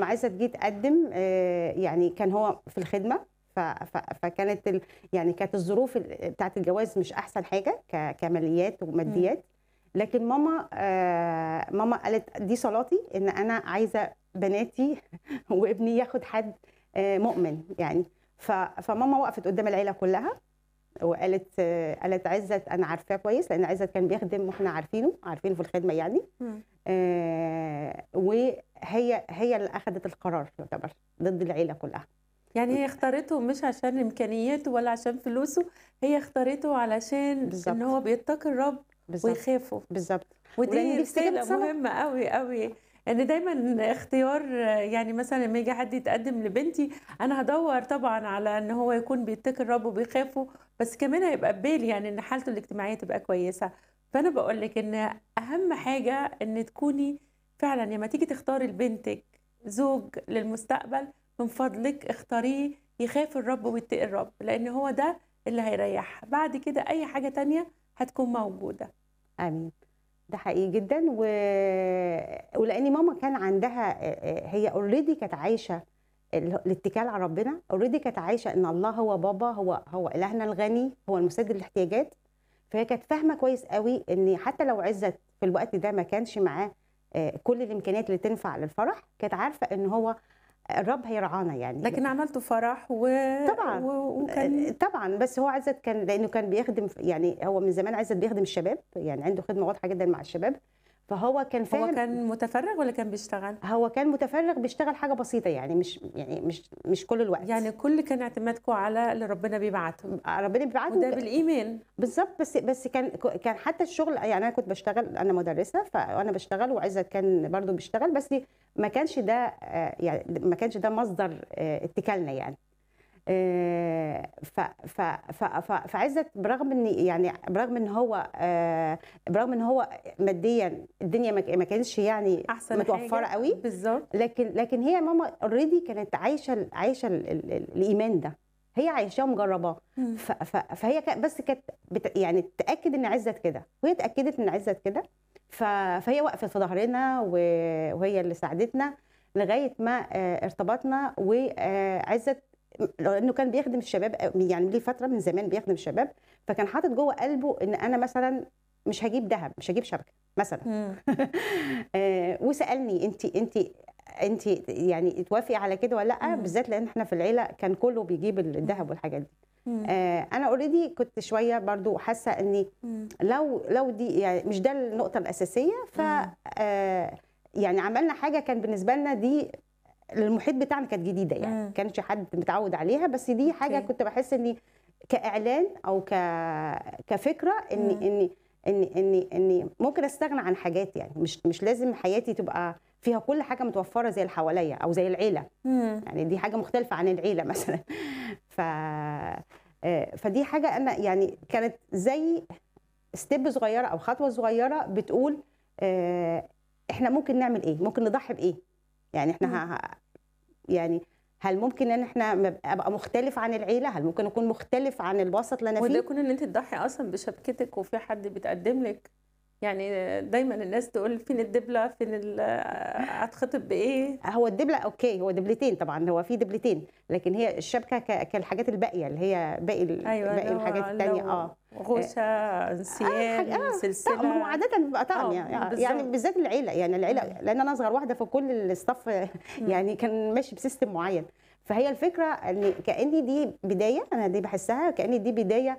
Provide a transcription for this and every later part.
لما عزت جه تقدم آه، يعني كان هو في الخدمه ف- ف- فكانت ال... يعني كانت الظروف ال- بتاعت الجواز مش احسن حاجه ك... كماليات وماديات لكن ماما آه ماما قالت دي صلاتي ان انا عايزه بناتي وابني ياخد حد آه مؤمن يعني ف... فماما وقفت قدام العيله كلها وقالت آه قالت عزت انا عارفاه كويس لان عزت كان بيخدم واحنا عارفينه عارفينه في الخدمه يعني مم. آه وهي هي اللي اخذت القرار يعتبر ضد العيله كلها يعني هي اختارته مش عشان امكانياته ولا عشان فلوسه هي اختارته علشان بالظبط. ان هو بيتقي الرب بالظبط ويخافه بالظبط ولأن ودي دي استجابة رساله صلاة. مهمه قوي قوي ان دايما اختيار يعني مثلا لما يجي حد يتقدم لبنتي انا هدور طبعا على ان هو يكون بيتقي الرب وبيخافه بس كمان هيبقى ببالي يعني ان حالته الاجتماعيه تبقى كويسه فانا بقول لك ان اهم حاجه ان تكوني فعلا لما تيجي تختاري لبنتك زوج للمستقبل من فضلك اختاريه يخاف الرب ويتقي الرب لان هو ده اللي هيريحها بعد كده اي حاجه تانية هتكون موجوده امين ده حقيقي جدا و... ولان ماما كان عندها هي اوريدي كانت عايشه ال- الاتكال على ربنا اوريدي كانت عايشه ان الله هو بابا هو هو الهنا الغني هو المسدد الاحتياجات فهي كانت فاهمه كويس قوي ان حتى لو عزت في الوقت ده ما كانش معاه آه، كل الامكانيات اللي تنفع للفرح كانت عارفه ان هو الرب هيرعانا يعني لكن عملتوا فرح و... طبعاً. و... وكان طبعا بس هو عزت كان لانه كان بيخدم يعني هو من زمان عزت بيخدم الشباب يعني عنده خدمه واضحه جدا مع الشباب فهو كان هو فاهم كان متفرغ ولا كان بيشتغل هو كان متفرغ بيشتغل حاجه بسيطه يعني مش يعني مش مش كل الوقت يعني كل كان اعتمادكم على اللي ربنا بيبعته ربنا بيبعته وده بالايمان بالظبط بس بس كان كان حتى الشغل يعني انا كنت بشتغل انا مدرسه فانا بشتغل وعزت كان برضو بيشتغل بس ما كانش ده آه، يعني ما كانش ده مصدر آه، اتكالنا يعني آه، ف ف ف ف- فعزت برغم ان يعني برغم ان هو آه، برغم ان هو ماديا الدنيا ما ما كانتش يعني احسن متوفره حاجة. قوي بالظبط لكن لكن هي ماما اوريدي كانت عايشه عايشه ال- ال- ال- الايمان ده هي عايشاه ومجرباه مم. ف- ف- فهي كان- بس كانت بت يعني تاكد ان عزت كده وهي اتاكدت ان عزت كده ف- فهي وقفت في ظهرنا و- وهي اللي ساعدتنا لغايه ما آه، ارتبطنا وعزت لانه كان بيخدم الشباب آه، يعني ليه فتره من زمان بيخدم الشباب فكان حاطط جوه قلبه ان انا مثلا مش هجيب ذهب مش هجيب شبكه مثلا مم. آه، وسالني انت انت انت يعني توافقي على كده ولا لا مم. بالذات لان احنا في العيله كان كله بيجيب الذهب والحاجات دي مم. آه، انا اوريدي كنت شويه برضو حاسه اني مم. لو لو دي يعني مش ده النقطه الاساسيه ف مم. آه، يعني عملنا حاجه كان بالنسبه لنا دي للمحيط بتاعنا كانت جديده يعني مم. ما كانش حد متعود عليها بس دي حاجه أوكي. كنت بحس اني كاعلان او ك كفكره اني مم. اني اني اني اني ممكن استغنى عن حاجات يعني مش مش لازم حياتي تبقى فيها كل حاجه متوفره زي اللي حواليا او زي العيله مم. يعني دي حاجه مختلفه عن العيله مثلا ف آه، فدي حاجه انا يعني كانت زي ستيب صغيره او خطوه صغيره بتقول آه، احنا ممكن نعمل ايه ممكن نضحي بايه يعني احنا ه- ه- يعني هل ممكن ان احنا مب- ابقى مختلف عن العيله هل ممكن اكون مختلف عن الوسط اللي انا وده فيه يكون ان انت تضحي اصلا بشبكتك وفي حد بيتقدم لك يعني دايما الناس تقول فين الدبله فين ال- هتخطب بايه هو الدبله اوكي هو دبلتين طبعا هو في دبلتين لكن هي الشبكه ك- كالحاجات الباقيه اللي هي باقي ال- ايوه باقي لو- الحاجات التانية لو اه غوشه انسيال حاجة- آه، سلسله طقم هو عادة بيبقى طقم آه، يعني, بالظبط. يعني بالذات العيلة يعني العيلة مم. لأن أنا أصغر واحدة فكل الستاف يعني كان ماشي بسيستم معين فهي الفكرة إن كأني دي بداية أنا دي بحسها كأني دي بداية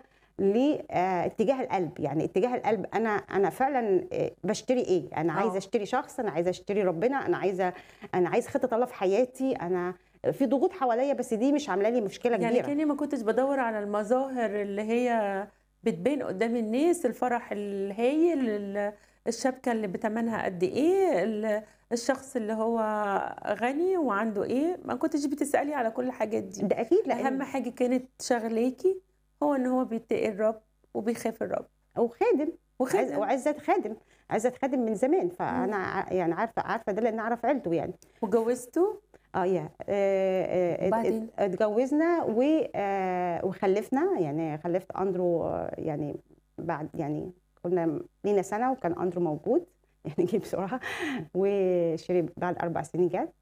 لاتجاه القلب يعني اتجاه القلب انا انا فعلا آه، بشتري ايه انا آه. عايزه اشتري شخص انا عايزه اشتري ربنا انا عايزه انا عايزه خطه الله في حياتي انا في ضغوط حواليا بس دي مش عامله لي مشكله يعني كبيره كاني ما كنتش بدور على المظاهر اللي هي بتبين قدام الناس الفرح الهايل ال- الشبكة اللي بتمنها قد ايه ال- الشخص اللي هو غني وعنده ايه ما كنتش بتسألي على كل الحاجات دي ده اكيد لان اهم حاجة كانت شغلاكي هو ان هو بيتقي الرب وبيخاف الرب وخادم عز- وخادم وعزت خادم عزت خادم من زمان فانا ع- يعني عارفه عارفه ده لان اعرف عيلته يعني وجوزته اه يا آه، آه، ات- وبعدين؟ ات- اتجوزنا و- آه، وخلفنا يعني خلفت اندرو آه، يعني بعد يعني كنا لينا سنه وكان اندرو موجود يعني جه بسرعه وشرب بعد اربع سنين جت